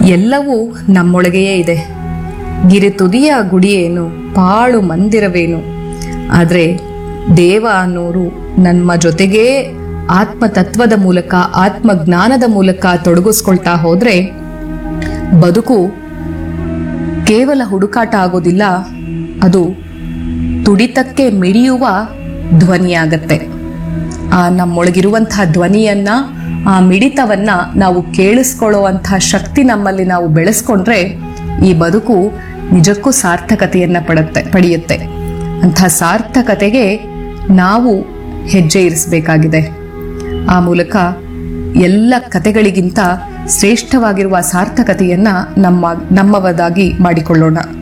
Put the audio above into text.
ಎಲ್ಲವೂ ನಮ್ಮೊಳಗೆಯೇ ಇದೆ ಗಿರಿ ತುದಿಯ ಗುಡಿಯೇನು ಪಾಳು ಮಂದಿರವೇನು ಆದರೆ ದೇವ ಅನ್ನೋರು ನಮ್ಮ ಜೊತೆಗೇ ಆತ್ಮತತ್ವದ ಮೂಲಕ ಆತ್ಮಜ್ಞಾನದ ಮೂಲಕ ತೊಡಗಿಸ್ಕೊಳ್ತಾ ಹೋದ್ರೆ ಬದುಕು ಕೇವಲ ಹುಡುಕಾಟ ಆಗೋದಿಲ್ಲ ಅದು ತುಡಿತಕ್ಕೆ ಮಿಡಿಯುವ ಧ್ವನಿಯಾಗತ್ತೆ ಆ ನಮ್ಮೊಳಗಿರುವಂತಹ ಧ್ವನಿಯನ್ನ ಆ ಮಿಡಿತವನ್ನ ನಾವು ಕೇಳಿಸ್ಕೊಳ್ಳುವಂತಹ ಶಕ್ತಿ ನಮ್ಮಲ್ಲಿ ನಾವು ಬೆಳೆಸ್ಕೊಂಡ್ರೆ ಈ ಬದುಕು ನಿಜಕ್ಕೂ ಸಾರ್ಥಕತೆಯನ್ನ ಪಡುತ್ತೆ ಪಡೆಯುತ್ತೆ ಅಂಥ ಸಾರ್ಥಕತೆಗೆ ನಾವು ಹೆಜ್ಜೆ ಇರಿಸಬೇಕಾಗಿದೆ ಆ ಮೂಲಕ ಎಲ್ಲ ಕತೆಗಳಿಗಿಂತ ಶ್ರೇಷ್ಠವಾಗಿರುವ ಸಾರ್ಥಕತೆಯನ್ನ ನಮ್ಮ ನಮ್ಮವದಾಗಿ ಮಾಡಿಕೊಳ್ಳೋಣ